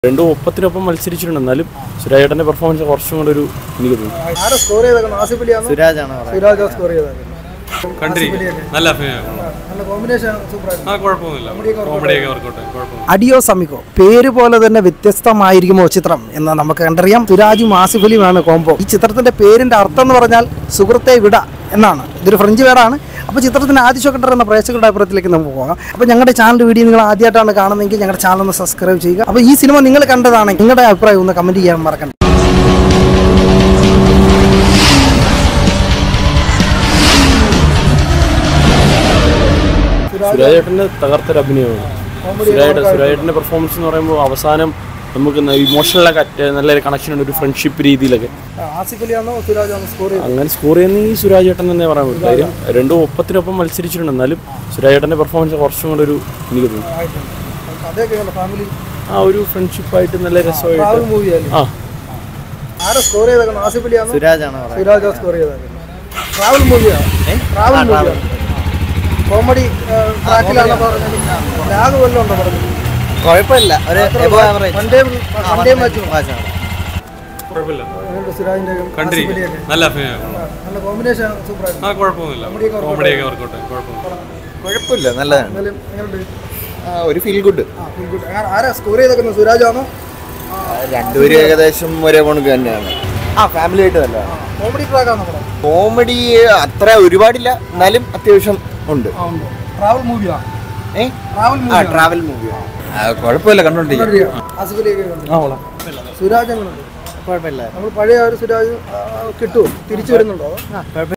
രണ്ടും ഒപ്പത്തിനൊപ്പം മത്സരിച്ചിട്ടുണ്ട് എന്നാലും സുരാജേട്ടന്റെ പെർഫോമൻസ് കുറച്ചും കൂടെ ഒരു എനിക്ക് തോന്നുന്നു ആരാ സ്കോർ ചെയ്തേക്കുന്നത് ആസിഫ് അലിയാണോ സുരാജാണ് പറയുന്നത് സിരാജോ സ്കോർ ചെയ്തേക്കുന്നത് കണ്ടിരിക്കും നല്ല അഭിനയം നല്ല കോമ്പിനേഷൻ സൂപ്പറായിരുന്നു ആ കുഴപ്പമൊന്നുമില്ല കോമഡിയൊക്കെ വർക്കൗട്ട് കുഴപ്പമൊന്നും അഡിയോ സമിക്കോ പേര് പോലെ തന്നെ വ്യത്യസ്തമായിരിക്കുമോ ചിത്രം എന്ന് നമുക്ക് കണ്ടറിയാം സുരാജും ആസിഫ് അലിയുമാണ് കോംബോ ഈ ചിത്രത്തിന്റെ പേരിന്റെ അർത്ഥം എന്ന് പറഞ്ഞാൽ സുഹൃത്തെ വിട എന്നാണ് ഇതൊരു ഫ്രഞ്ച് വേർഡാണ് അപ്പോൾ ചിത്രത്തിന് ആദ്യം എന്ന പ്രേക്ഷകരുടെ അഭിപ്രായത്തിലേക്ക് നമുക്ക് പോകാം അപ്പോൾ ഞങ്ങളുടെ ചാനൽ വീഡിയോ നിങ്ങൾ ആദ്യമായിട്ടാണ് കാണുന്നതെങ്കിൽ ഞങ്ങളുടെ ചാനൽ ഒന്ന് സബ്സ്ക്രൈബ് ചെയ്യുക അപ്പോൾ ഈ സിനിമ നിങ്ങൾ കണ്ടതാണെങ്കിൽ നിങ്ങളുടെ അഭിപ്രായം ഒന്ന് കമന്റ് ചെയ്യാൻ മറക്കണ്ട സുരാജേട്ടന്റെ തകർത്തൊരു അഭിനയമാണ് സുരാജേട്ടൻ സുരാജേട്ടന്റെ പെർഫോമൻസ് എന്ന് പറയുമ്പോൾ അവസാനം നമുക്ക് ഇമോഷണലൊക്കെ നല്ലൊരു കണക്ഷൻ ഉണ്ട് ഒരു ഫ്രണ്ട്ഷിപ്പ് രീതിയിലൊക്കെ ആസിഫ് അലിയാണോ സുരാജാണോ സ്കോർ അങ്ങനെ സ്കോർ ചെയ്യുന്നെങ്കിൽ സുരാജേട്ടൻ തന്നെ പറയാൻ പറ്റും കാര്യം രണ്ടും ഒപ്പത്തിനൊപ്പം മത്സരിച്ചിട്ടുണ്ട് എന്നാലും സുരാജേട്ടന്റെ പെർഫോമൻസ് കുറച്ചും കൂടെ ഒരു എനിക്ക് തോന്നുന്നു അതൊക്കെ ഫാമിലി ആ ഒരു ഫ്രണ്ട്ഷിപ്പായിട്ട് നല്ല രസമായിട്ട് ട്രാവൽ മൂവിയായിരുന്നു ആ ആരാ സ്കോർ ചെയ്തേക്കുന്നത് ആസിഫ് അലിയാണോ സുരാജാണ് പറയുന്നത് സിരാജോ സ്കോർ ചെയ്തേക്കുന്നത് ട്രാവൽ മൂവിയാണ് ട്രാവൽ മൂവിയാണ് കോമഡി ട്രാക്കിലാണ് പറഞ്ഞത് ലാഗ് വല്ലതും ഉണ്ടോ പറഞ്ഞത് കുഴപ്പമില്ല ഒരു above average. One day one day match വാച്ചാണ്. കുഴപ്പമില്ല സിരാജിന്റെ കണ്ടിരിക്കും നല്ല അഭിനയം നല്ല കോമ്പിനേഷൻ സൂപ്പറായിരുന്നു ആ കുഴപ്പമൊന്നുമില്ല കോമഡിയൊക്കെ വർക്കൗട്ട് കുഴപ്പമൊന്നും കുഴപ്പമില്ല നല്ലതാണ് എന്നാലും എങ്ങനെയുണ്ട് ആ, ഒരു ഫീൽ ഗുഡ് ആ ഫുൾ ഗുഡ് അങ്ങനെ ആരാ സ്കോർ ചെയ്തേക്കുന്നത് സുരാജാണോ രണ്ടുപേരും ഏകദേശം ഒരേ കണക്ക് തന്നെയാണ് ആ ഫാമിലി ആയിട്ട് നല്ലതാണ് കോമഡി ട്രാക്കാണോ പടം കോമഡി അത്ര ഒരുപാടില്ല എന്നാലും അത്യാവശ്യം ഉണ്ട് ആ ഉണ്ട് ട്രാവൽ മൂവിയാണ് ഏ ട്രാവൽ ആ മൂവി ട്രാവൽ മൂവിയാണ് കുഴപ്പമില്ല കണ്ടോണ്ടിരിക്കും ആസിഫലിയൊക്കെ സുരാജ് എങ്ങനെയുണ്ട് കുഴപ്പമില്ല നമ്മൾ പഴയ ആ ഒരു സുരാജ് ആ, കിട്ടുമോ തിരിച്ചു വരുന്നുണ്ടോ അതോ?